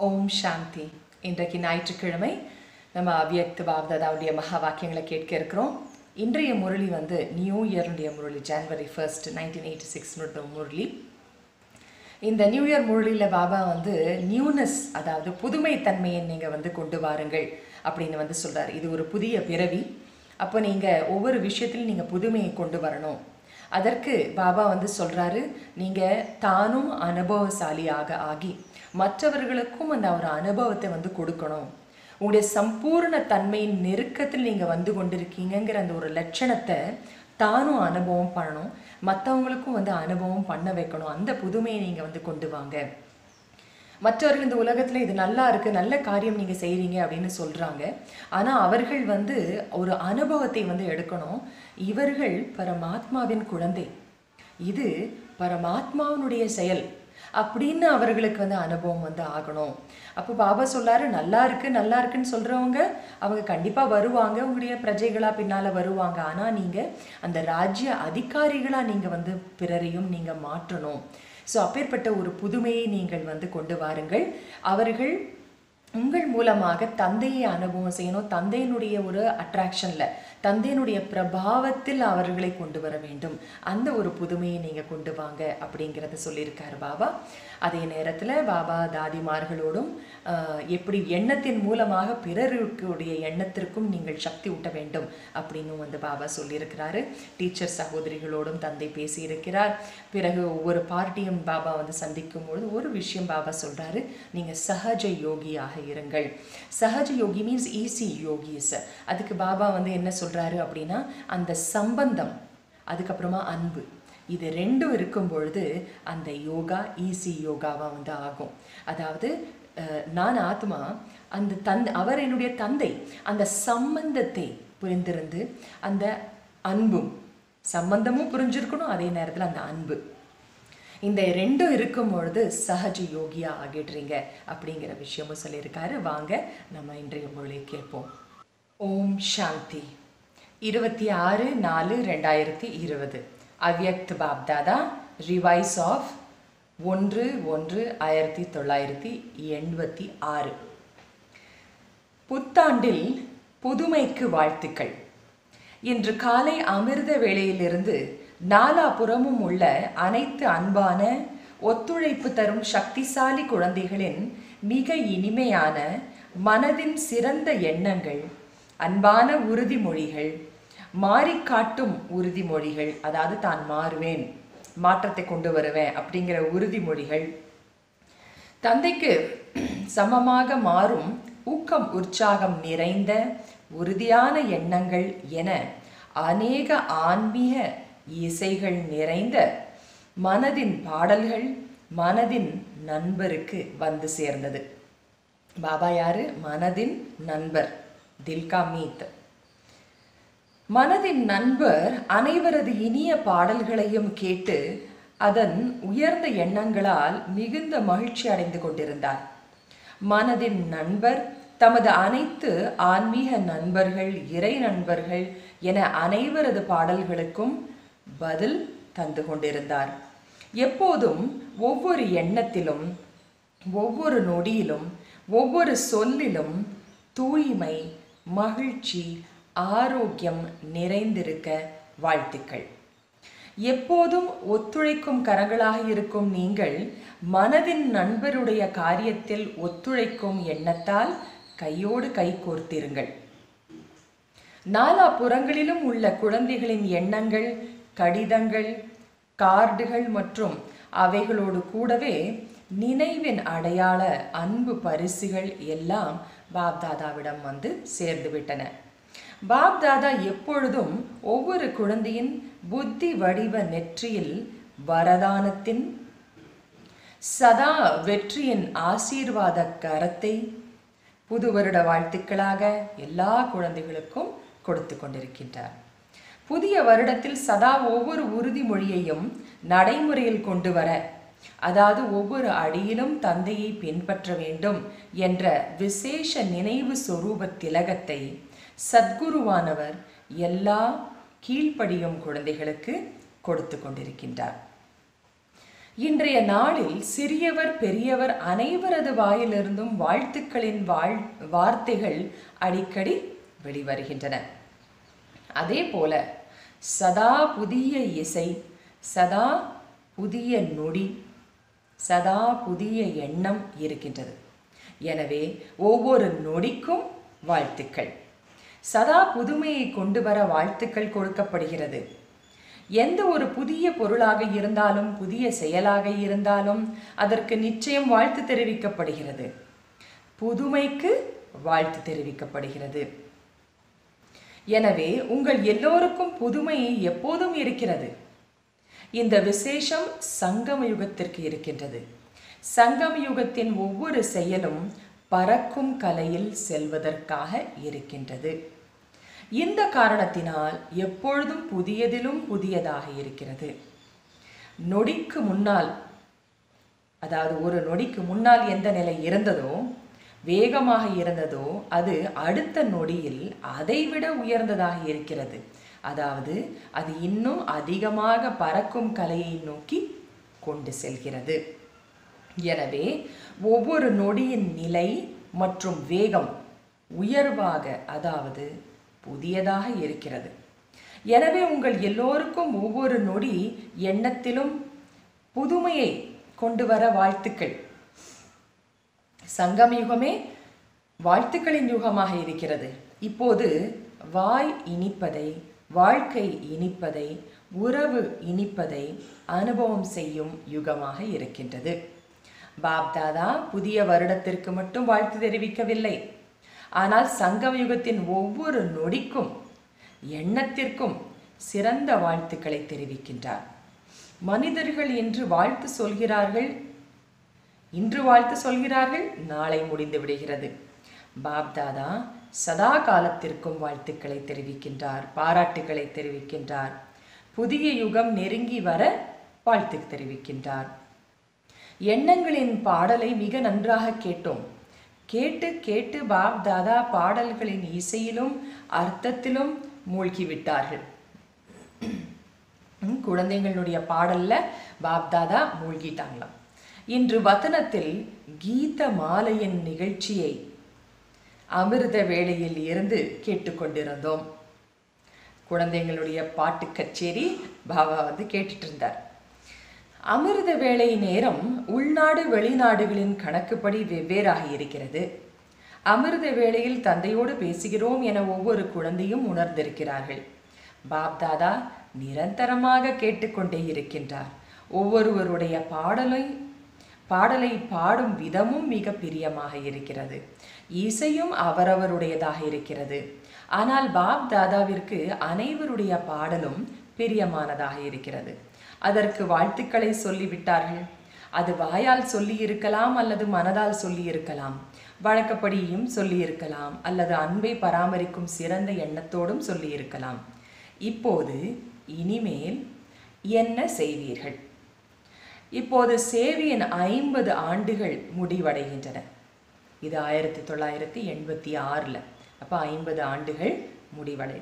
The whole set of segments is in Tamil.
ஓம் சாந்தி இன்றைக்கு ஞாயிற்றுக்கிழமை நம்ம அவ்யக்த பாப்தாதாவுடைய மகா வாக்கியங்களை கேட்க இருக்கிறோம் இன்றைய முரளி வந்து நியூ இயருடைய Murali January first nineteen eighty six Murali இந்த நியூ இயர் முரளியில் பாபா வந்து நியூனஸ் அதாவது புதுமைத்தன்மையை நீங்கள் வந்து கொண்டு வாருங்கள் அப்படின்னு வந்து சொல்றாரு இது ஒரு புதிய பிறவி அப்போ நீங்கள் ஒவ்வொரு விஷயத்திலும் நீங்கள் புதுமையை கொண்டு வரணும் அதற்கு பாபா வந்து சொல்றாரு நீங்கள் தானும் அனுபவசாலியாக ஆகி மற்றவர்களுக்கும் அந்த ஒரு அனுபவத்தை வந்து கொடுக்கணும் உங்களுடைய சம்பூர்ண தன்மையின் நெருக்கத்தில் நீங்கள் வந்து கொண்டிருக்கீங்கங்கிற அந்த ஒரு லட்சணத்தை தானும் அனுபவம் பண்ணணும் மற்றவங்களுக்கும் வந்து அனுபவம் பண்ண வைக்கணும் அந்த புதுமையை நீங்கள் வந்து கொண்டு வாங்க மற்றவர்கள் இந்த உலகத்தில் இது நல்லா இருக்குது நல்ல காரியம் நீங்கள் செய்கிறீங்க அப்படின்னு சொல்கிறாங்க ஆனால் அவர்கள் வந்து ஒரு அனுபவத்தை வந்து எடுக்கணும் இவர்கள் பரமாத்மாவின் குழந்தை இது பரமாத்மாவினுடைய செயல் அப்படின்னு அவர்களுக்கு வந்து அனுபவம் வந்து ஆகணும் அப்போ பாபா சொல்லாரு நல்லா இருக்கு நல்லா இருக்குன்னு சொல்றவங்க அவங்க கண்டிப்பா வருவாங்க உங்களுடைய பிரஜைகளா பின்னால வருவாங்க ஆனா நீங்க அந்த ராஜ்ய அதிகாரிகளா நீங்க வந்து பிறரையும் நீங்க மாற்றணும் ஸோ அப்பேற்பட்ட ஒரு புதுமையை நீங்கள் வந்து கொண்டு வாருங்கள் அவர்கள் உங்கள் மூலமாக தந்தையை அனுபவம் செய்யணும் தந்தையினுடைய ஒரு அட்ராக்ஷனில் தந்தையினுடைய பிரபாவத்தில் அவர்களை கொண்டு வர வேண்டும் அந்த ஒரு புதுமையை நீங்கள் கொண்டு வாங்க அப்படிங்கிறத சொல்லியிருக்காரு பாபா அதே நேரத்தில் பாபா தாதிமார்களோடும் ஆஹ், எப்படி எண்ணத்தின் மூலமாக பிறருக்குடைய எண்ணத்திற்கும் நீங்கள் சக்தி ஊட்ட வேண்டும் அப்படின்னு வந்து பாபா சொல்லியிருக்கிறாரு டீச்சர் சகோதரிகளோடும் தந்தை பேசியிருக்கிறார் பிறகு ஒவ்வொரு பார்ட்டியும் பாபா வந்து சந்திக்கும் பொழுது ஒரு விஷயம் பாபா சொல்றாரு நீங்க சஹஜ யோகியாக இருங்கள் Sahaja yogi means easy yogis அதுக்கு பாபா வந்து என்ன சொல்றாரு அப்படின்னா அந்த சம்பந்தம் அதுக்கப்புறமா அன்பு இது ரெண்டும் இருக்கும் பொழுது அந்த யோகா ஈஸி யோகாவா வந்து ஆகும் அதாவது அஹ், நான் ஆத்மா அந்த தந்தை அவர் என்னுடைய தந்தை அந்த சம்பந்தத்தை புரிந்திருந்து அந்த அன்பும் சம்பந்தமும் புரிஞ்சிருக்கணும் அதே நேரத்தில் அந்த அன்பு இந்த ரெண்டும் இருக்கும் பொழுது சஹஜ யோகியா ஆகிடுறீங்க அப்படிங்கிற விஷயமும் சொல்லியிருக்காரு வாங்க நம்ம இன்றைய மொழி கேட்போம் ஓம் சாந்தி இருபத்தி ஆறு நாலு ரெண்டாயிரத்தி இருபது அவ்யக்த் பாப்தாதா ரிவைஸ் ஆஃப் ஒன்று ஒன்று ஆயிரத்தி தொள்ளாயிரத்தி எண்பத்தி ஆறு புத்தாண்டில் புதுமைக்கு வாழ்த்துக்கள் இன்று காலை அமிர்த வேளையிலிருந்து நாலாபுறமும் உள்ள அனைத்து அன்பான ஒத்துழைப்பு தரும் சக்திசாலி குழந்தைகளின் மிக இனிமையான மனதின் சிறந்த எண்ணங்கள் அன்பான உறுதிமொழிகள் மாறிக் காட்டும் உறுதிமொழிகள் அதாவது தான் மாறுவேன் மாற்றத்தை கொண்டு வருவேன் அப்படிங்கிற உறுதிமொழிகள் தந்தைக்கு சமமாக மாறும் ஊக்கம் உற்சாகம் நிறைந்த உறுதியான எண்ணங்கள் என அநேக ஆன்மீக இசைகள் நிறைந்த மனதின் பாடல்கள் மனதின் நண்பருக்கு வந்து சேர்ந்தது பாபா யாரு மனதின் நண்பர் தில்கா மீத் மனதின் நண்பர் அனைவரது இனிய பாடல்களையும் கேட்டு அதன் உயர்ந்த எண்ணங்களால் மிகுந்த மகிழ்ச்சி அடைந்து கொண்டிருந்தார் மனதின் நண்பர் தமது அனைத்து ஆன்மீக நண்பர்கள் இறை நண்பர்கள் என அனைவரது பாடல்களுக்கும் பதில் தந்து கொண்டிருந்தார் எப்போதும் ஒவ்வொரு எண்ணத்திலும் ஒவ்வொரு நொடியிலும் ஒவ்வொரு சொல்லிலும் தூய்மை மகிழ்ச்சி ஆரோக்கியம் நிறைந்திருக்க வாழ்த்துக்கள் எப்போதும் ஒத்துழைக்கும் கரங்களாக இருக்கும் நீங்கள் மனதின் நண்பருடைய காரியத்தில் ஒத்துழைக்கும் எண்ணத்தால் கையோடு கை கோர்த்திருங்கள் நாலா புறங்களிலும் உள்ள குழந்தைகளின் எண்ணங்கள் கடிதங்கள் கார்டுகள் மற்றும் அவைகளோடு கூடவே நினைவின் அடையாள அன்பு பரிசுகள் எல்லாம் பாப்தாதாவிடம் வந்து சேர்ந்து விட்டன பாப்தாதா எப்பொழுதும் ஒவ்வொரு குழந்தையின் புத்தி வடிவ நெற்றியில் வரதானத்தின் சதா வெற்றியின் ஆசீர்வாத கரத்தை புது வருட வாழ்த்துக்களாக எல்லா குழந்தைகளுக்கும் கொடுத்து கொண்டிருக்கின்றார் புதிய வருடத்தில் சதா ஒவ்வொரு உறுதிமொழியையும் நடைமுறையில் கொண்டு வர அதாவது ஒவ்வொரு அடியிலும் தந்தையை பின்பற்ற வேண்டும் என்ற விசேஷ நினைவு சொரூப திலகத்தை சத்குருவானவர் எல்லா கீழ்ப்படியும் குழந்தைகளுக்கு கொடுத்து கொண்டிருக்கின்றார் இன்றைய நாளில் சிறியவர் பெரியவர் அனைவரது வாயிலிருந்தும் வாழ்த்துக்களின் வாழ் வார்த்தைகள் அடிக்கடி வெளிவருகின்றன அதே போல சதா புதிய இசை சதா புதிய நொடி சதா புதிய எண்ணம் இருக்கின்றது எனவே ஒவ்வொரு நொடிக்கும் வாழ்த்துக்கள் சதா புதுமையை கொண்டு வர வாழ்த்துக்கள் கொடுக்கப்படுகிறது எந்த ஒரு புதிய பொருளாக இருந்தாலும் புதிய செயலாக இருந்தாலும் அதற்கு நிச்சயம் வாழ்த்து தெரிவிக்கப்படுகிறது புதுமைக்கு வாழ்த்து தெரிவிக்கப்படுகிறது எனவே உங்கள் எல்லோருக்கும் புதுமை எப்போதும் இருக்கிறது இந்த விசேஷம் சங்கம யுகத்திற்கு இருக்கின்றது சங்கம யுகத்தின் ஒவ்வொரு செயலும் பறக்கும் கலையில் செல்வதற்காக இருக்கின்றது இந்த காரணத்தினால் எப்பொழுதும் புதியதிலும் புதியதாக இருக்கிறது நொடிக்கு முன்னால் அதாவது ஒரு நொடிக்கு முன்னால் எந்த நிலை இருந்ததோ வேகமாக இருந்ததோ அது அடுத்த நொடியில் அதைவிட உயர்ந்ததாக இருக்கிறது அதாவது அது இன்னும் அதிகமாக பறக்கும் கலையை நோக்கி கொண்டு செல்கிறது எனவே ஒவ்வொரு நொடியின் நிலை மற்றும் வேகம் உயர்வாக அதாவது புதியதாக இருக்கிறது எனவே உங்கள் எல்லோருக்கும் ஒவ்வொரு நொடி எண்ணத்திலும் புதுமையை கொண்டு வர வாழ்த்துக்கள் சங்கம் யுகமே வாழ்த்துக்களின் யுகமாக இருக்கிறது இப்போது வாய் இனிப்பதை வாழ்க்கை இனிப்பதை உறவு இனிப்பதை அனுபவம் செய்யும் யுகமாக இருக்கின்றது பாப்தாதா புதிய வருடத்திற்கு மட்டும் வாழ்த்து தெரிவிக்கவில்லை ஆனால் சங்கம் யுகத்தின் ஒவ்வொரு நொடிக்கும் எண்ணத்திற்கும் சிறந்த வாழ்த்துக்களை தெரிவிக்கின்றார் மனிதர்கள் இன்று வாழ்த்து சொல்கிறார்கள் இன்று வாழ்த்து சொல்கிறார்கள் நாளை முடிந்து விடுகிறது பாப்தாதா சதா காலத்திற்கும் வாழ்த்துக்களை தெரிவிக்கின்றார் பாராட்டுக்களை தெரிவிக்கின்றார் புதிய யுகம் நெருங்கி வர வாழ்த்து தெரிவிக்கின்றார் எண்ணங்களின் பாடலை மிக நன்றாக கேட்டோம் கேட்டு கேட்டு பாப் தாதா பாடல்களின் இசையிலும் அர்த்தத்திலும் மூழ்கி விட்டார்கள் ம், குழந்தைங்களுடைய பாடல்ல பாப் தாதா மூழ்கிட்டாங்களாம் இன்று வதனத்தில் கீத மாலையின் நிகழ்ச்சியை அமிர்த வேளையில் இருந்து கேட்டுக்கொண்டிருந்தோம் குழந்தைங்களுடைய பாட்டு கச்சேரி பாபா வந்து கேட்டுட்டு இருந்தார் அமிர்த வேளை நேரம் உள்நாடு வெளிநாடுகளின் கணக்குப்படி வெவ்வேறாக இருக்கிறது அமிர்த வேளையில் தந்தையோடு பேசுகிறோம் என ஒவ்வொரு குழந்தையும் உணர்ந்திருக்கிறார்கள் பாப்தாதா நிரந்தரமாக கேட்டுக்கொண்டே இருக்கின்றார் ஒவ்வொருவருடைய பாடலை பாடலை பாடும் விதமும் மிக பிரியமாக இருக்கிறது இசையும் அவரவருடையதாக இருக்கிறது ஆனால் பாப் தாதாவிற்கு அனைவருடைய பாடலும் பிரியமானதாக இருக்கிறது அதற்கு வாழ்த்துக்களை சொல்லிவிட்டார்கள் அது வாயால் சொல்லி இருக்கலாம் அல்லது மனதால் சொல்லி இருக்கலாம் வழக்கப்படியும் சொல்லி இருக்கலாம் அல்லது அன்பை பராமரிக்கும் சிறந்த எண்ணத்தோடும் சொல்லி இருக்கலாம் இப்போது இனிமேல் என்ன செய்வீர்கள் இப்போது சேவியின் ஐம்பது ஆண்டுகள் முடிவடைகின்றன இது ஆயிரத்தி தொள்ளாயிரத்தி எண்பத்தி ஆறில் அப்போ ஐம்பது ஆண்டுகள் முடிவடை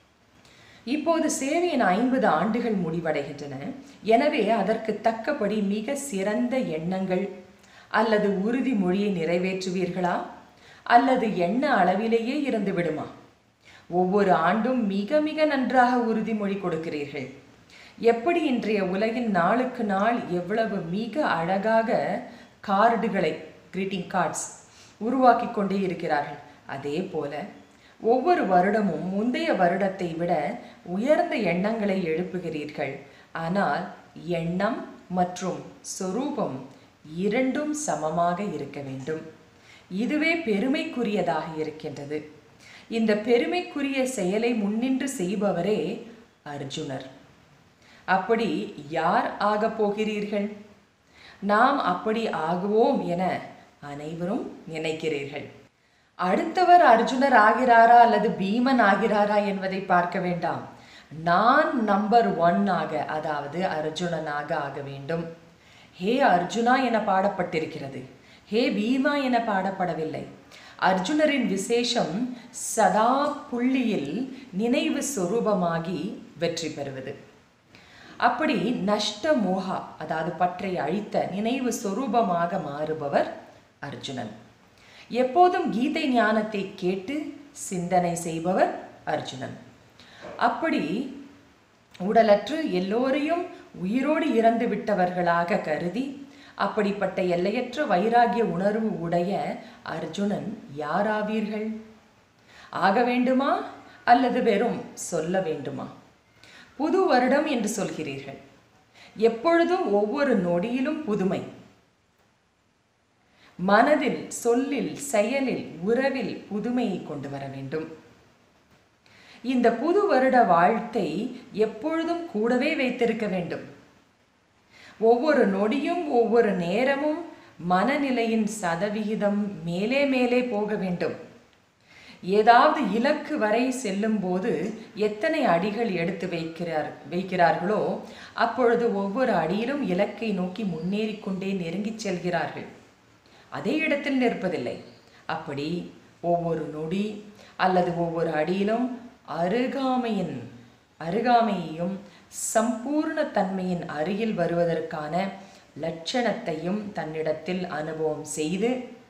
இப்போது சேவையின் ஐம்பது ஆண்டுகள் முடிவடைகின்றன எனவே அதற்கு தக்கபடி மிக சிறந்த எண்ணங்கள் அல்லது உறுதிமொழியை நிறைவேற்றுவீர்களா அல்லது எண்ண அளவிலேயே இருந்து விடுமா ஒவ்வொரு ஆண்டும் மிக மிக நன்றாக உறுதிமொழி கொடுக்கிறீர்கள் எப்படி இன்றைய உலகில் நாளுக்கு நாள் எவ்வளவு மிக அழகாக கார்டுகளை greeting கார்ட்ஸ் உருவாக்கி கொண்டே இருக்கிறார்கள் அதே போல ஒவ்வொரு வருடமும் முந்தைய வருடத்தை விட உயர்ந்த எண்ணங்களை எழுப்புகிறீர்கள் ஆனால் எண்ணம் மற்றும் சொரூபம் இரண்டும் சமமாக இருக்க வேண்டும் இதுவே பெருமைக்குரியதாக இருக்கின்றது இந்த பெருமைக்குரிய செயலை முன்னின்று செய்பவரே அர்ஜுனர் அப்படி யார் ஆகப் போகிறீர்கள் நாம் அப்படி ஆகுவோம் என அனைவரும் நினைக்கிறீர்கள் அடுத்தவர் அர்ஜுனர் ஆகிறாரா அல்லது பீமன் ஆகிறாரா என்பதை பார்க்க வேண்டாம் நான் நம்பர் ஒன் ஆக அதாவது அர்ஜுனனாக ஆக வேண்டும் ஹே அர்ஜுனா என பாடப்பட்டிருக்கிறது ஹே பீமா என பாடப்படவில்லை அர்ஜுனரின் விசேஷம் சதா புள்ளியில் நினைவு சொரூபமாகி வெற்றி பெறுவது அப்படி நஷ்ட மோகா அதாவது பற்றை அழித்த நினைவு சொரூபமாக மாறுபவர் அர்ஜுனன் எப்போதும் கீதை ஞானத்தை கேட்டு சிந்தனை செய்பவர் அர்ஜுனன் அப்படி உடலற்று எல்லோரையும் உயிரோடு இறந்து விட்டவர்களாக கருதி அப்படிப்பட்ட எல்லையற்ற வைராகிய உணர்வு உடைய அர்ஜுனன் யாராவீர்கள் ஆக வேண்டுமா அல்லது வெறும் சொல்ல வேண்டுமா புது வருடம் என்று சொல்கிறீர்கள் எப்பொழுதும் ஒவ்வொரு நொடியிலும் புதுமை மனதில் சொல்லில் செயலில் உறவில் புதுமையை கொண்டு வர வேண்டும் இந்த புது வருட வாழ்த்தை எப்பொழுதும் கூடவே வைத்திருக்க வேண்டும் ஒவ்வொரு நொடியும் ஒவ்வொரு நேரமும் மனநிலையின் சதவிகிதம் மேலே மேலே போக வேண்டும் ஏதாவது இலக்கு வரை செல்லும் போது எத்தனை அடிகள் எடுத்து வைக்கிறார் வைக்கிறார்களோ அப்பொழுது ஒவ்வொரு அடியிலும் இலக்கை நோக்கி முன்னேறி கொண்டே நெருங்கிச் செல்கிறார்கள் அதே இடத்தில் நிற்பதில்லை அப்படி ஒவ்வொரு நொடி அல்லது ஒவ்வொரு அடியிலும் அருகாமையின் அருகாமையையும் சம்பூர்ண தன்மையின் அருகில் வருவதற்கான லட்சணத்தையும் தன்னிடத்தில் அனுபவம் செய்து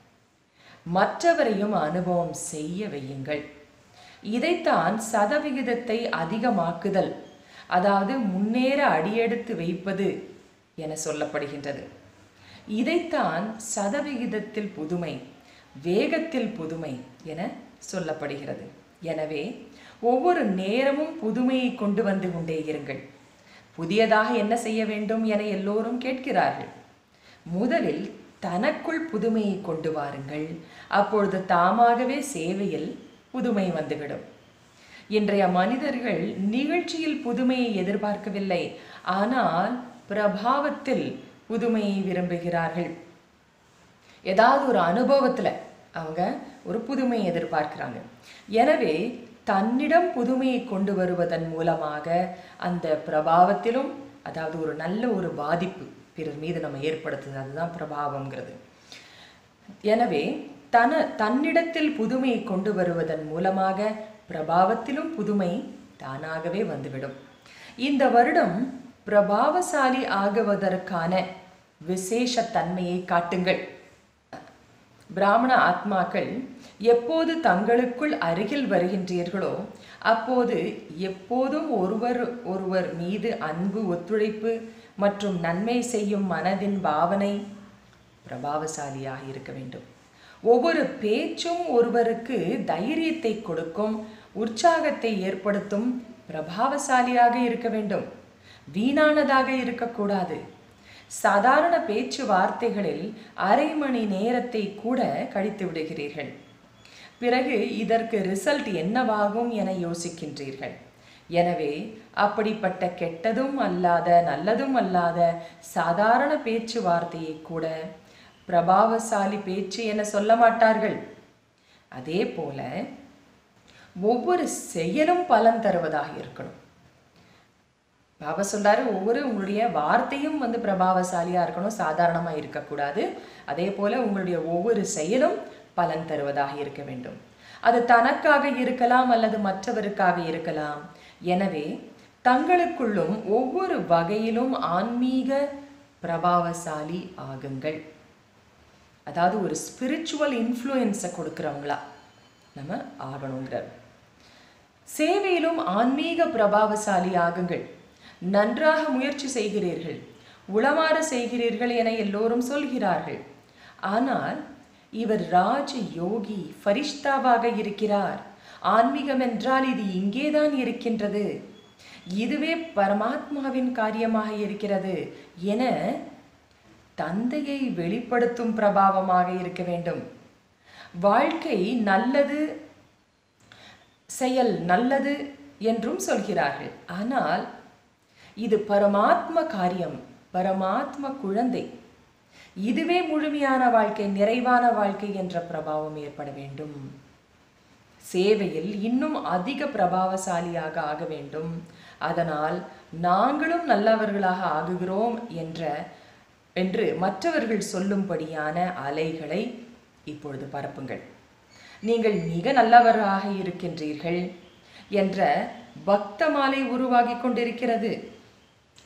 மற்றவரையும் அனுபவம் செய்ய வையுங்கள் இதைத்தான் சதவிகிதத்தை அதிகமாக்குதல் அதாவது முன்னேற அடியெடுத்து வைப்பது என சொல்லப்படுகின்றது இதைத்தான் சதவிகிதத்தில் புதுமை வேகத்தில் புதுமை என சொல்லப்படுகிறது எனவே ஒவ்வொரு நேரமும் புதுமையை கொண்டு வந்து கொண்டே இருங்கள் புதியதாக என்ன செய்ய வேண்டும் என எல்லோரும் கேட்கிறார்கள் முதலில் தனக்குள் புதுமையை கொண்டு வாருங்கள் அப்பொழுது தாமாகவே சேவையில் புதுமை வந்துவிடும் இன்றைய மனிதர்கள் நிகழ்ச்சியில் புதுமையை எதிர்பார்க்கவில்லை ஆனால் பிரபாவத்தில் புதுமையை விரும்புகிறார்கள் ஏதாவது ஒரு அனுபவத்துல அவங்க ஒரு புதுமையை எதிர்பார்க்கிறாங்க எனவே தன்னிடம் புதுமையை கொண்டு வருவதன் மூலமாக அந்த பிரபாவத்திலும் அதாவது ஒரு நல்ல ஒரு பாதிப்பு பிறர் மீது நம்ம ஏற்படுத்துது அதுதான் பிரபாவம்ங்கிறது எனவே தன தன்னிடத்தில் புதுமையை கொண்டு வருவதன் மூலமாக பிரபாவத்திலும் புதுமை தானாகவே வந்துவிடும் இந்த வருடம் பிரபாவசாலி ஆகுவதற்கான விசேஷ தன்மையை காட்டுங்கள் பிராமண ஆத்மாக்கள் எப்போது தங்களுக்குள் அருகில் வருகின்றீர்களோ அப்போது எப்போதும் ஒருவர் ஒருவர் மீது அன்பு ஒத்துழைப்பு மற்றும் நன்மை செய்யும் மனதின் பாவனை பிரபாவசாலியாக இருக்க வேண்டும் ஒவ்வொரு பேச்சும் ஒருவருக்கு தைரியத்தை கொடுக்கும் உற்சாகத்தை ஏற்படுத்தும் பிரபாவசாலியாக இருக்க வேண்டும் வீணானதாக இருக்கக்கூடாது சாதாரண பேச்சு வார்த்தைகளில் அரை மணி நேரத்தை கூட கழித்து விடுகிறீர்கள் பிறகு இதற்கு ரிசல்ட் என்னவாகும் என யோசிக்கின்றீர்கள் எனவே அப்படிப்பட்ட கெட்டதும் அல்லாத நல்லதும் அல்லாத சாதாரண பேச்சுவார்த்தையை கூட பிரபாவசாலி பேச்சு என சொல்ல மாட்டார்கள் அதே போல ஒவ்வொரு செயலும் பலன் தருவதாக இருக்கணும் பாபா சொல்றாரு ஒவ்வொரு உங்களுடைய வார்த்தையும் வந்து பிரபாவசாலியா இருக்கணும் சாதாரணமா இருக்கக்கூடாது அதே போல உங்களுடைய ஒவ்வொரு செயலும் பலன் தருவதாக இருக்க வேண்டும் அது தனக்காக இருக்கலாம் அல்லது மற்றவருக்காக இருக்கலாம் எனவே தங்களுக்குள்ளும் ஒவ்வொரு வகையிலும் ஆன்மீக பிரபாவசாலி ஆகுங்கள் அதாவது ஒரு ஸ்பிரிச்சுவல் இன்ஃப்ளூயன்ஸை கொடுக்குறவங்களா நம்ம ஆகணுங்கிறார் சேவையிலும் ஆன்மீக பிரபாவசாலி ஆகுங்கள் நன்றாக முயற்சி செய்கிறீர்கள் உளமாற செய்கிறீர்கள் என எல்லோரும் சொல்கிறார்கள் ஆனால் இவர் ராஜ யோகி ஃபரிஷ்தாவாக இருக்கிறார் ஆன்மீகம் என்றால் இது இங்கேதான் இருக்கின்றது இதுவே பரமாத்மாவின் காரியமாக இருக்கிறது என தந்தையை வெளிப்படுத்தும் பிரபாவமாக இருக்க வேண்டும் வாழ்க்கை நல்லது செயல் நல்லது என்றும் சொல்கிறார்கள் ஆனால் இது பரமாத்ம காரியம் பரமாத்ம குழந்தை இதுவே முழுமையான வாழ்க்கை நிறைவான வாழ்க்கை என்ற பிரபாவம் ஏற்பட வேண்டும் சேவையில் இன்னும் அதிக பிரபாவசாலியாக ஆக வேண்டும் அதனால் நாங்களும் நல்லவர்களாக ஆகுகிறோம் என்ற என்று மற்றவர்கள் சொல்லும்படியான அலைகளை இப்பொழுது பரப்புங்கள் நீங்கள் மிக நல்லவராக இருக்கின்றீர்கள் என்ற பக்த மாலை உருவாகி கொண்டிருக்கிறது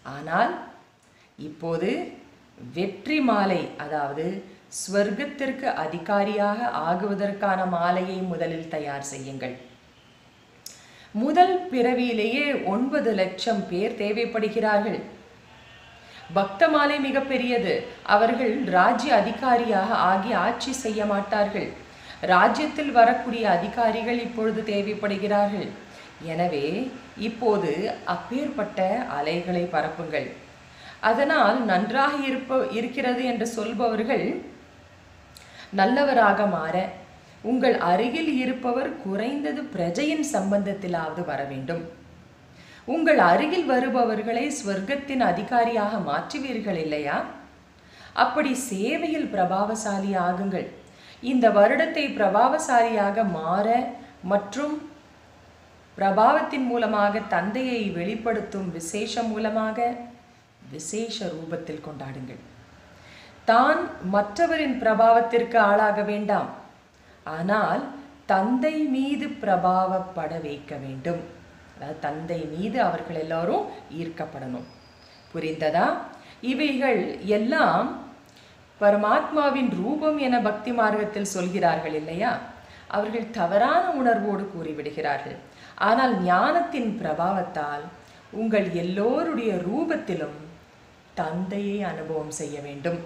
ஆனால் இப்போது வெற்றி மாலை அதாவது ஸ்வர்க்கத்திற்கு அதிகாரியாக ஆகுவதற்கான மாலையை முதலில் தயார் செய்யுங்கள் முதல் பிறவியிலேயே ஒன்பது லட்சம் பேர் தேவைப்படுகிறார்கள் பக்த மாலை மிகப்பெரியது அவர்கள் ராஜ்ய அதிகாரியாக ஆகி ஆட்சி செய்ய மாட்டார்கள் ராஜ்யத்தில் வரக்கூடிய அதிகாரிகள் இப்பொழுது தேவைப்படுகிறார்கள் எனவே இப்போது அப்பேற்பட்ட அலைகளை பரப்புங்கள் அதனால் நன்றாக இருப்ப இருக்கிறது என்று சொல்பவர்கள் நல்லவராக மாற உங்கள் அருகில் இருப்பவர் குறைந்தது பிரஜையின் சம்பந்தத்திலாவது வர வேண்டும் உங்கள் அருகில் வருபவர்களை ஸ்வர்க்கத்தின் அதிகாரியாக மாற்றுவீர்கள் இல்லையா அப்படி சேவையில் பிரபாவசாலி ஆகுங்கள் இந்த வருடத்தை பிரபாவசாலியாக மாற மற்றும் பிரபாவத்தின் மூலமாக தந்தையை வெளிப்படுத்தும் விசேஷம் மூலமாக விசேஷ ரூபத்தில் கொண்டாடுங்கள் தான் மற்றவரின் பிரபாவத்திற்கு ஆளாக வேண்டாம் ஆனால் தந்தை மீது பிரபாவப்பட வைக்க வேண்டும் அதாவது தந்தை மீது அவர்கள் எல்லாரும் ஈர்க்கப்படணும் புரிந்ததா இவைகள் எல்லாம் பரமாத்மாவின் ரூபம் என பக்தி மார்க்கத்தில் சொல்கிறார்கள் இல்லையா அவர்கள் தவறான உணர்வோடு கூறிவிடுகிறார்கள் ஆனால் ஞானத்தின் பிரபாவத்தால் உங்கள் எல்லோருடைய ரூபத்திலும் தந்தையை அனுபவம் செய்ய வேண்டும்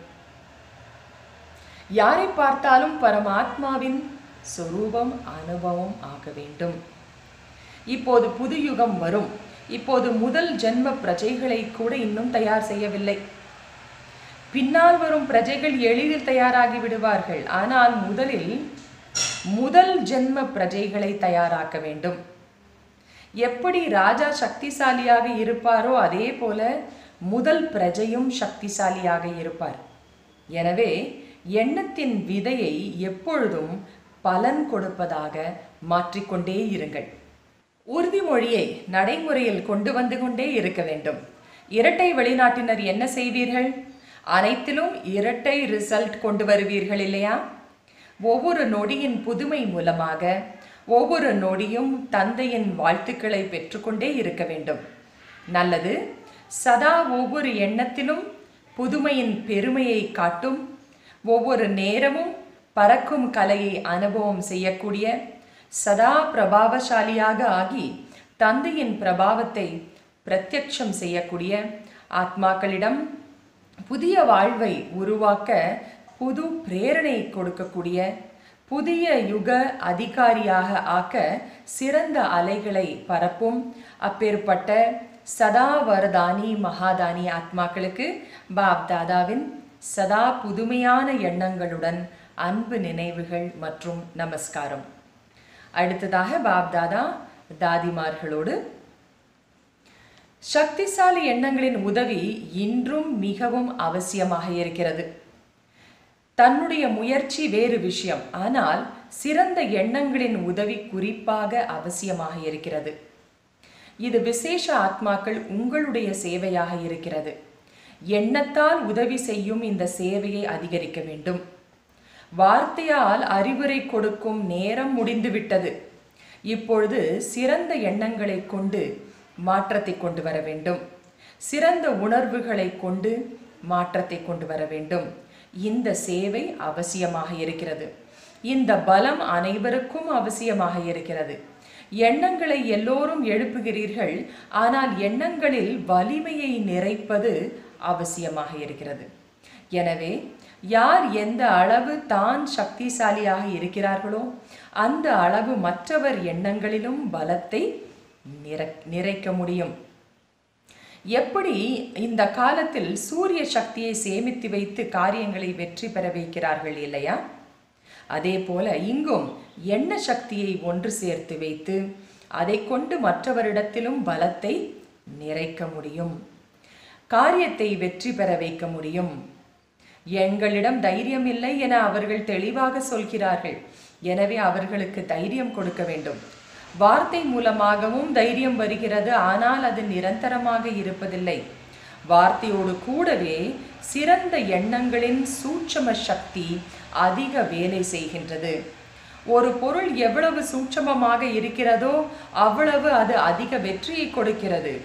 யாரை பார்த்தாலும் பரமாத்மாவின் சொரூபம் அனுபவம் ஆக வேண்டும் இப்போது புது யுகம் வரும் இப்போது முதல் ஜென்ம பிரஜைகளை கூட இன்னும் தயார் செய்யவில்லை பின்னால் வரும் பிரஜைகள் எளிதில் தயாராகி விடுவார்கள் ஆனால் முதலில் முதல் ஜென்ம பிரஜைகளை தயாராக்க வேண்டும் எப்படி ராஜா சக்திசாலியாக இருப்பாரோ அதே போல முதல் பிரஜையும் சக்திசாலியாக இருப்பார் எனவே எண்ணத்தின் விதையை எப்பொழுதும் பலன் கொடுப்பதாக மாற்றிக்கொண்டே இருங்கள் உறுதிமொழியை நடைமுறையில் கொண்டு வந்து கொண்டே இருக்க வேண்டும் இரட்டை வெளிநாட்டினர் என்ன செய்வீர்கள் அனைத்திலும் இரட்டை ரிசல்ட் கொண்டு வருவீர்கள் இல்லையா ஒவ்வொரு நொடியின் புதுமை மூலமாக ஒவ்வொரு நொடியும் தந்தையின் வாழ்த்துக்களை பெற்றுக்கொண்டே இருக்க வேண்டும் நல்லது சதா ஒவ்வொரு எண்ணத்திலும் புதுமையின் பெருமையை காட்டும் ஒவ்வொரு நேரமும் பறக்கும் கலையை அனுபவம் செய்யக்கூடிய சதா பிரபாவசாலியாக ஆகி தந்தையின் பிரபாவத்தை பிரத்யட்சம் செய்யக்கூடிய ஆத்மாக்களிடம் புதிய வாழ்வை உருவாக்க புது பிரேரணை கொடுக்கக்கூடிய புதிய யுக அதிகாரியாக ஆக்க சிறந்த அலைகளை பரப்பும் அப்பேற்பட்ட சதா வரதானி மகாதானி ஆத்மாக்களுக்கு பாப் தாதாவின் சதா புதுமையான எண்ணங்களுடன் அன்பு நினைவுகள் மற்றும் நமஸ்காரம் அடுத்ததாக பாப் தாதா தாதிமார்களோடு சக்திசாலி எண்ணங்களின் உதவி இன்றும் மிகவும் அவசியமாக இருக்கிறது தன்னுடைய முயற்சி வேறு விஷயம் ஆனால் சிறந்த எண்ணங்களின் உதவி குறிப்பாக அவசியமாக இருக்கிறது இது விசேஷ ஆத்மாக்கள் உங்களுடைய சேவையாக இருக்கிறது எண்ணத்தால் உதவி செய்யும் இந்த சேவையை அதிகரிக்க வேண்டும் வார்த்தையால் அறிவுரை கொடுக்கும் நேரம் முடிந்துவிட்டது இப்பொழுது சிறந்த எண்ணங்களை கொண்டு மாற்றத்தை கொண்டு வர வேண்டும் சிறந்த உணர்வுகளை கொண்டு மாற்றத்தை கொண்டு வர வேண்டும் இந்த சேவை அவசியமாக இருக்கிறது இந்த பலம் அனைவருக்கும் அவசியமாக இருக்கிறது எண்ணங்களை எல்லோரும் எழுப்புகிறீர்கள் ஆனால் எண்ணங்களில் வலிமையை நிறைப்பது அவசியமாக இருக்கிறது எனவே யார் எந்த அளவு தான் சக்திசாலியாக இருக்கிறார்களோ அந்த அளவு மற்றவர் எண்ணங்களிலும் பலத்தை நிற நிறைக்க முடியும் எப்படி இந்த காலத்தில் சூரிய சக்தியை சேமித்து வைத்து காரியங்களை வெற்றி பெற வைக்கிறார்கள் இல்லையா அதே போல இங்கும் எண்ண சக்தியை ஒன்று சேர்த்து வைத்து அதை கொண்டு மற்றவரிடத்திலும் பலத்தை நிறைக்க முடியும் காரியத்தை வெற்றி பெற வைக்க முடியும் எங்களிடம் தைரியம் இல்லை என அவர்கள் தெளிவாக சொல்கிறார்கள் எனவே அவர்களுக்கு தைரியம் கொடுக்க வேண்டும் வார்த்தை மூலமாகவும் தைரியம் வருகிறது ஆனால் அது நிரந்தரமாக இருப்பதில்லை வார்த்தையோடு கூடவே சிறந்த எண்ணங்களின் சூட்சம சக்தி அதிக வேலை செய்கின்றது ஒரு பொருள் எவ்வளவு சூட்சமமாக இருக்கிறதோ அவ்வளவு அது அதிக வெற்றியை கொடுக்கிறது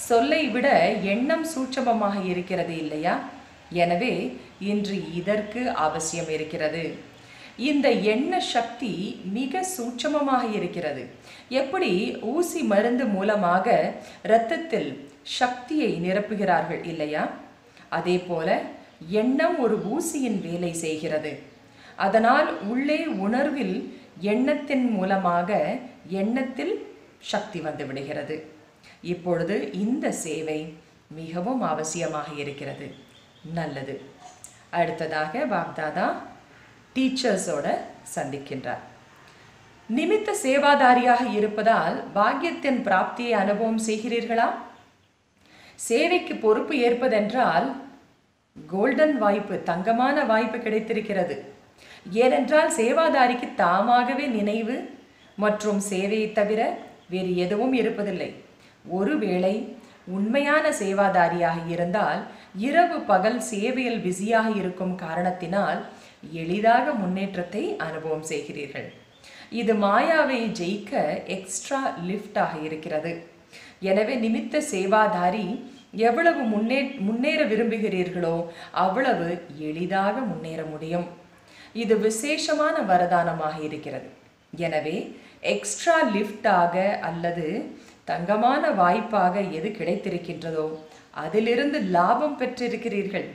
சொல்லை விட எண்ணம் சூட்சமமாக இருக்கிறது இல்லையா எனவே இன்று இதற்கு அவசியம் இருக்கிறது இந்த எண்ண சக்தி மிக சூட்சமமாக இருக்கிறது எப்படி ஊசி மருந்து மூலமாக இரத்தத்தில் சக்தியை நிரப்புகிறார்கள் இல்லையா அதே போல எண்ணம் ஒரு ஊசியின் வேலை செய்கிறது அதனால் உள்ளே உணர்வில் எண்ணத்தின் மூலமாக எண்ணத்தில் சக்தி வந்து விடுகிறது இப்பொழுது இந்த சேவை மிகவும் அவசியமாக இருக்கிறது நல்லது அடுத்ததாக பாப்தாதா டீச்சர்ஸோட சந்திக்கின்றார் நிமித்த சேவாதாரியாக இருப்பதால் பாக்கியத்தின் பிராப்தியை அனுபவம் செய்கிறீர்களா சேவைக்கு பொறுப்பு ஏற்பதென்றால் கோல்டன் வாய்ப்பு தங்கமான வாய்ப்பு கிடைத்திருக்கிறது ஏனென்றால் சேவாதாரிக்கு தாமாகவே நினைவு மற்றும் சேவையை தவிர வேறு எதுவும் இருப்பதில்லை ஒருவேளை உண்மையான சேவாதாரியாக இருந்தால் இரவு பகல் சேவையில் பிஸியாக இருக்கும் காரணத்தினால் எளிதாக முன்னேற்றத்தை அனுபவம் செய்கிறீர்கள் இது மாயாவை ஜெயிக்க எக்ஸ்ட்ரா லிஃப்டாக இருக்கிறது எனவே நிமித்த சேவாதாரி எவ்வளவு முன்னே முன்னேற விரும்புகிறீர்களோ அவ்வளவு எளிதாக முன்னேற முடியும் இது விசேஷமான வரதானமாக இருக்கிறது எனவே எக்ஸ்ட்ரா லிஃப்டாக அல்லது தங்கமான வாய்ப்பாக எது கிடைத்திருக்கின்றதோ அதிலிருந்து லாபம் பெற்றிருக்கிறீர்கள்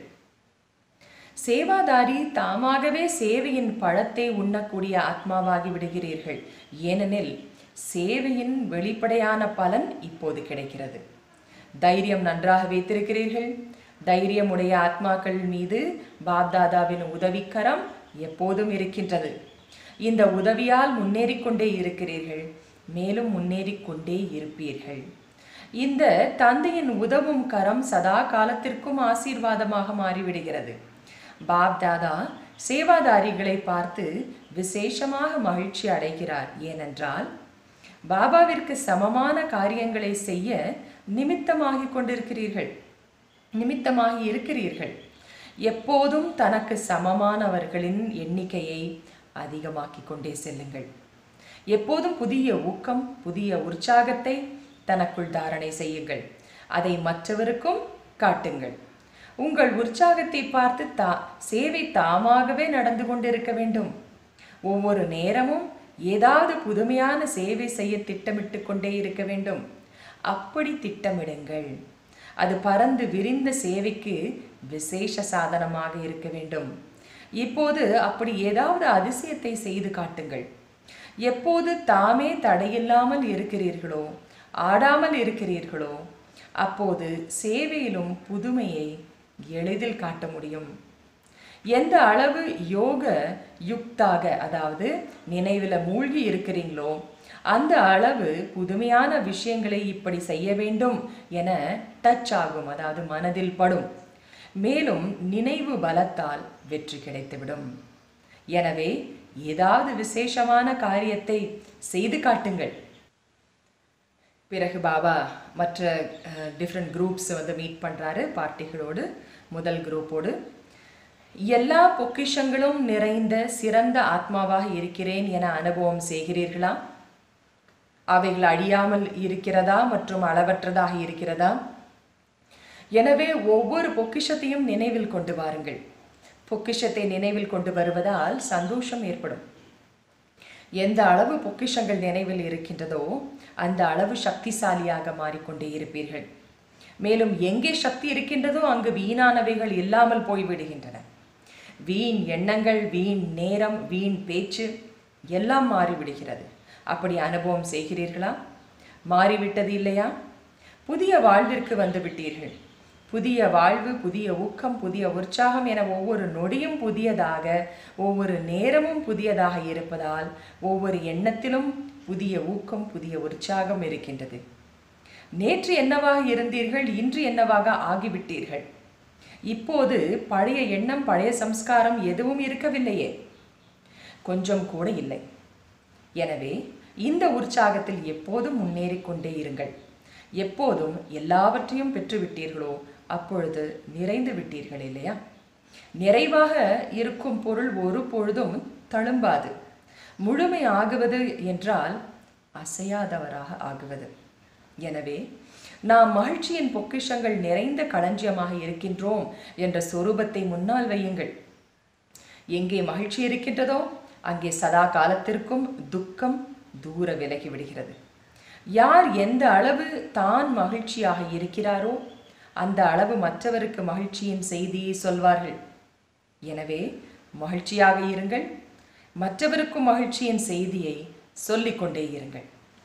சேவாதாரி தாமாகவே சேவையின் பழத்தை உண்ணக்கூடிய ஆத்மாவாகி விடுகிறீர்கள் ஏனெனில் சேவையின் வெளிப்படையான பலன் இப்போது கிடைக்கிறது தைரியம் நன்றாக வைத்திருக்கிறீர்கள் தைரியமுடைய ஆத்மாக்கள் மீது பாப்தாதாவின் உதவிக்கரம் எப்போதும் இருக்கின்றது இந்த உதவியால் முன்னேறிக்கொண்டே இருக்கிறீர்கள் மேலும் முன்னேறிக்கொண்டே இருப்பீர்கள் இந்த தந்தையின் உதவும் கரம் சதா காலத்திற்கும் ஆசீர்வாதமாக மாறிவிடுகிறது பாப்தாதா சேவாதாரிகளை பார்த்து விசேஷமாக மகிழ்ச்சி அடைகிறார் ஏனென்றால் பாபாவிற்கு சமமான காரியங்களை செய்ய நிமித்தமாகிக் கொண்டிருக்கிறீர்கள் நிமித்தமாகி இருக்கிறீர்கள் எப்போதும் தனக்கு சமமானவர்களின் எண்ணிக்கையை அதிகமாக்கிக் கொண்டே செல்லுங்கள் எப்போதும் புதிய ஊக்கம் புதிய உற்சாகத்தை தனக்குள் தாரணை செய்யுங்கள் அதை மற்றவருக்கும் காட்டுங்கள் உங்கள் உற்சாகத்தை பார்த்து தா சேவை தாமாகவே நடந்து கொண்டிருக்க வேண்டும் ஒவ்வொரு நேரமும் ஏதாவது புதுமையான சேவை செய்ய திட்டமிட்டு கொண்டே இருக்க வேண்டும் அப்படி திட்டமிடுங்கள் அது பறந்து விரிந்த சேவைக்கு விசேஷ சாதனமாக இருக்க வேண்டும் இப்போது அப்படி ஏதாவது அதிசயத்தை செய்து காட்டுங்கள் எப்போது தாமே தடையில்லாமல் இருக்கிறீர்களோ ஆடாமல் இருக்கிறீர்களோ அப்போது சேவையிலும் புதுமையை எளிதில் காட்ட முடியும் எந்த அளவு யோக யுக்தாக அதாவது நினைவில் மூழ்கி இருக்கிறீங்களோ அந்த அளவு புதுமையான விஷயங்களை இப்படி செய்ய வேண்டும் என டச் ஆகும் அதாவது மனதில் படும் மேலும் நினைவு பலத்தால் வெற்றி கிடைத்துவிடும் எனவே ஏதாவது விசேஷமான காரியத்தை செய்து காட்டுங்கள் பிறகு பாபா மற்ற டிஃப்ரெண்ட் குரூப்ஸ் வந்து மீட் பண்ணுறாரு பார்ட்டிகளோடு முதல் குரூப்போடு எல்லா பொக்கிஷங்களும் நிறைந்த சிறந்த ஆத்மாவாக இருக்கிறேன் என அனுபவம் செய்கிறீர்களா அவைகள் அழியாமல் இருக்கிறதா மற்றும் அளவற்றதாக இருக்கிறதா எனவே ஒவ்வொரு பொக்கிஷத்தையும் நினைவில் கொண்டு வாருங்கள் பொக்கிஷத்தை நினைவில் கொண்டு வருவதால் சந்தோஷம் ஏற்படும் எந்த அளவு பொக்கிஷங்கள் நினைவில் இருக்கின்றதோ அந்த அளவு சக்திசாலியாக மாறிக்கொண்டே இருப்பீர்கள் மேலும் எங்கே சக்தி இருக்கின்றதோ அங்கு வீணானவைகள் இல்லாமல் போய்விடுகின்றன வீண் எண்ணங்கள் வீண் நேரம் வீண் பேச்சு எல்லாம் மாறிவிடுகிறது அப்படி அனுபவம் செய்கிறீர்களா மாறிவிட்டது இல்லையா புதிய வாழ்விற்கு வந்து விட்டீர்கள் புதிய வாழ்வு புதிய ஊக்கம் புதிய உற்சாகம் என ஒவ்வொரு நொடியும் புதியதாக ஒவ்வொரு நேரமும் புதியதாக இருப்பதால் ஒவ்வொரு எண்ணத்திலும் புதிய ஊக்கம் புதிய உற்சாகம் இருக்கின்றது நேற்று என்னவாக இருந்தீர்கள் இன்று என்னவாக ஆகிவிட்டீர்கள் இப்போது பழைய எண்ணம் பழைய சம்ஸ்காரம் எதுவும் இருக்கவில்லையே கொஞ்சம் கூட இல்லை எனவே இந்த உற்சாகத்தில் எப்போதும் முன்னேறிக் கொண்டே இருங்கள் எப்போதும் எல்லாவற்றையும் பெற்றுவிட்டீர்களோ அப்பொழுது நிறைந்து விட்டீர்கள் இல்லையா நிறைவாக இருக்கும் பொருள் ஒரு பொழுதும் தழும்பாது முழுமை ஆகுவது என்றால் அசையாதவராக ஆகுவது எனவே நாம் மகிழ்ச்சியின் பொக்கிஷங்கள் நிறைந்த களஞ்சியமாக இருக்கின்றோம் என்ற சொரூபத்தை முன்னால் வையுங்கள் எங்கே மகிழ்ச்சி இருக்கின்றதோ அங்கே சதா காலத்திற்கும் துக்கம் தூர விலகி விடுகிறது யார் எந்த அளவு தான் மகிழ்ச்சியாக இருக்கிறாரோ அந்த அளவு மற்றவருக்கு மகிழ்ச்சியின் செய்தியை சொல்வார்கள் எனவே மகிழ்ச்சியாக இருங்கள் மற்றவருக்கும் மகிழ்ச்சியின் செய்தியை சொல்லிக்கொண்டே இருங்கள்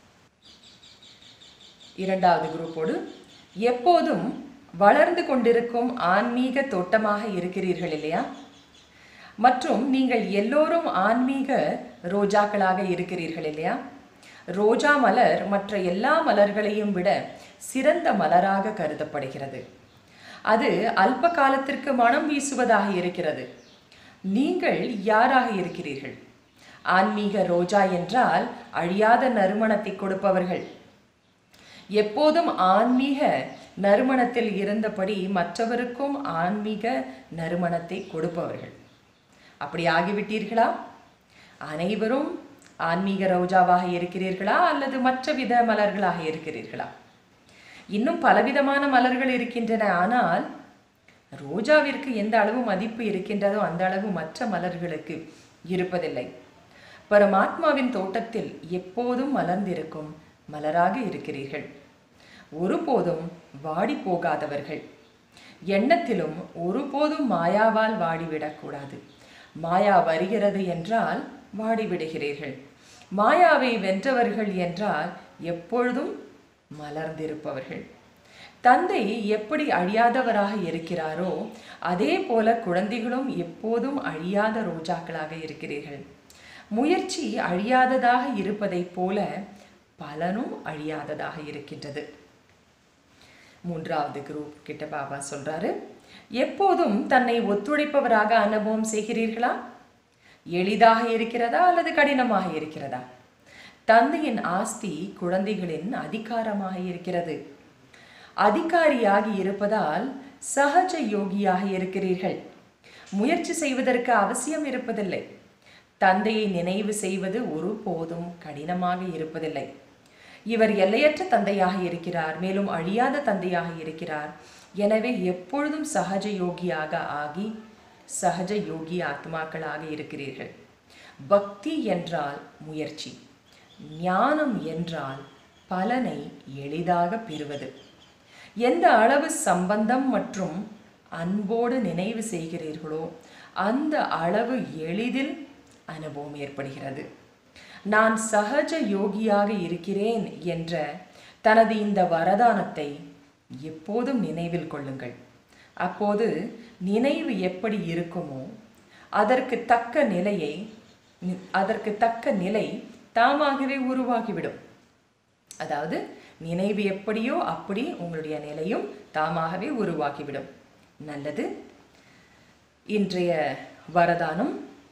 இரண்டாவது குரூப்போடு எப்போதும் வளர்ந்து கொண்டிருக்கும் ஆன்மீக தோட்டமாக இருக்கிறீர்கள் இல்லையா மற்றும் நீங்கள் எல்லோரும் ஆன்மீக ரோஜாக்களாக இருக்கிறீர்கள் இல்லையா ரோஜா மலர் மற்ற எல்லா மலர்களையும் விட சிறந்த மலராக கருதப்படுகிறது அது அல்ப காலத்திற்கு மனம் வீசுவதாக இருக்கிறது நீங்கள் யாராக இருக்கிறீர்கள் ஆன்மீக ரோஜா என்றால் அழியாத நறுமணத்தை கொடுப்பவர்கள் எப்போதும் ஆன்மீக நறுமணத்தில் இருந்தபடி மற்றவருக்கும் ஆன்மீக நறுமணத்தை கொடுப்பவர்கள் அப்படி ஆகிவிட்டீர்களா அனைவரும் ஆன்மீக ரோஜாவாக இருக்கிறீர்களா அல்லது மற்ற வித மலர்களாக இருக்கிறீர்களா இன்னும் பலவிதமான மலர்கள் இருக்கின்றன ஆனால் ரோஜாவிற்கு எந்த அளவு மதிப்பு இருக்கின்றதோ அந்த அளவு மற்ற மலர்களுக்கு இருப்பதில்லை பரமாத்மாவின் தோட்டத்தில் எப்போதும் மலர்ந்திருக்கும் மலராக இருக்கிறீர்கள் ஒருபோதும் வாடி போகாதவர்கள் எண்ணத்திலும் ஒருபோதும் மாயாவால் வாடிவிடக்கூடாது மாயா வருகிறது என்றால் வாடிவிடுகிறீர்கள் மாயாவை வென்றவர்கள் என்றால் எப்பொழுதும் மலர்ந்திருப்பவர்கள் தந்தை எப்படி அழியாதவராக இருக்கிறாரோ அதே போல குழந்தைகளும் எப்போதும் அழியாத ரோஜாக்களாக இருக்கிறீர்கள் முயற்சி அழியாததாக இருப்பதைப் போல பலனும் அழியாததாக இருக்கின்றது மூன்றாவது குரூப் கிட்ட பாபா சொல்றாரு எப்போதும் தன்னை ஒத்துழைப்பவராக அனுபவம் செய்கிறீர்களா எளிதாக இருக்கிறதா அல்லது கடினமாக இருக்கிறதா தந்தையின் ஆஸ்தி குழந்தைகளின் அதிகாரமாக இருக்கிறது அதிகாரியாகி இருப்பதால் சகஜ யோகியாக இருக்கிறீர்கள் முயற்சி செய்வதற்கு அவசியம் இருப்பதில்லை தந்தையை நினைவு செய்வது ஒருபோதும் கடினமாக இருப்பதில்லை இவர் எல்லையற்ற தந்தையாக இருக்கிறார் மேலும் அழியாத தந்தையாக இருக்கிறார் எனவே எப்பொழுதும் சகஜ யோகியாக ஆகி சகஜ யோகி ஆத்மாக்களாக இருக்கிறீர்கள் பக்தி என்றால் முயற்சி ஞானம் என்றால் பலனை எளிதாக பெறுவது எந்த அளவு சம்பந்தம் மற்றும் அன்போடு நினைவு செய்கிறீர்களோ அந்த அளவு எளிதில் அனுபவம் ஏற்படுகிறது நான் சகஜ யோகியாக இருக்கிறேன் என்ற தனது இந்த வரதானத்தை எப்போதும் நினைவில் கொள்ளுங்கள் அப்போது நினைவு எப்படி இருக்குமோ அதற்கு தக்க நிலையை அதற்கு தக்க நிலை தாமாகவே உருவாகிவிடும் அதாவது நினைவு எப்படியோ அப்படி உங்களுடைய நிலையும் தாமாகவே உருவாகிவிடும் நல்லது இன்றைய வரதானம்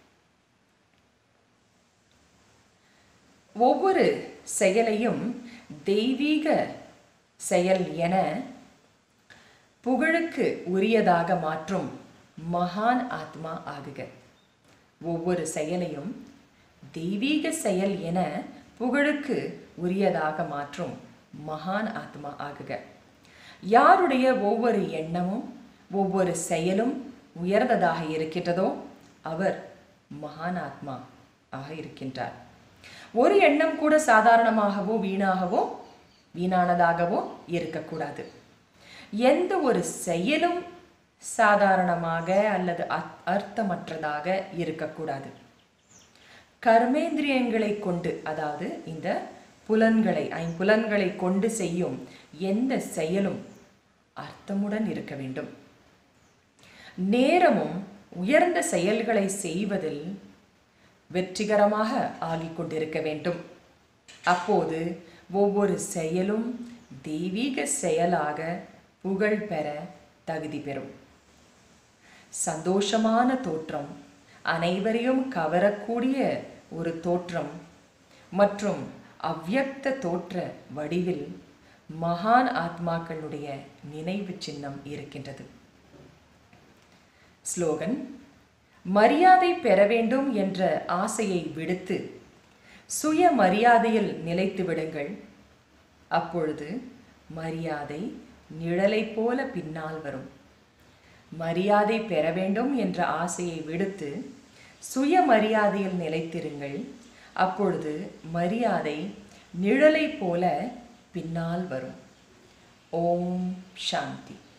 ஒவ்வொரு செயலையும் தெய்வீக செயல் என புகழுக்கு உரியதாக மாற்றும் மகான் ஆத்மா ஆகுக ஒவ்வொரு செயலையும் தெய்வீக செயல் என புகழுக்கு உரியதாக மாற்றும் மகான் ஆத்மா ஆகுக யாருடைய ஒவ்வொரு எண்ணமும் ஒவ்வொரு செயலும் உயர்ந்ததாக இருக்கின்றதோ அவர் மகான் ஆத்மா ஆக இருக்கின்றார் ஒரு எண்ணம் கூட சாதாரணமாகவோ வீணாகவோ வீணானதாகவோ இருக்கக்கூடாது எந்த ஒரு செயலும் சாதாரணமாக அல்லது அத்- அர்த்தமற்றதாக இருக்கக்கூடாது கர்மேந்திரியங்களை கொண்டு அதாவது இந்த புலன்களை ஐம்புலன்களை கொண்டு செய்யும் எந்த செயலும் அர்த்தமுடன் இருக்க வேண்டும் நேரமும் உயர்ந்த செயல்களை செய்வதில் வெற்றிகரமாக ஆகிக் கொண்டிருக்க வேண்டும் அப்போது ஒவ்வொரு செயலும் தெய்வீக செயலாக புகழ் பெற தகுதி பெறும் சந்தோஷமான தோற்றம் அனைவரையும் கவரக்கூடிய ஒரு தோற்றம் மற்றும் அவ்யக்த தோற்ற வடிவில் மகான் ஆத்மாக்களுடைய நினைவு சின்னம் இருக்கின்றது ஸ்லோகன் மரியாதை பெற வேண்டும் என்ற ஆசையை விடுத்து சுய மரியாதையில் நிலைத்து விடுங்கள் அப்பொழுது மரியாதை நிழலைப் போல பின்னால் வரும் மரியாதை பெற வேண்டும் என்ற ஆசையை விடுத்து சுயமரியாதையில் நிலைத்திருங்கள் அப்பொழுது மரியாதை நிழலைப் போல பின்னால் வரும் ஓம் சாந்தி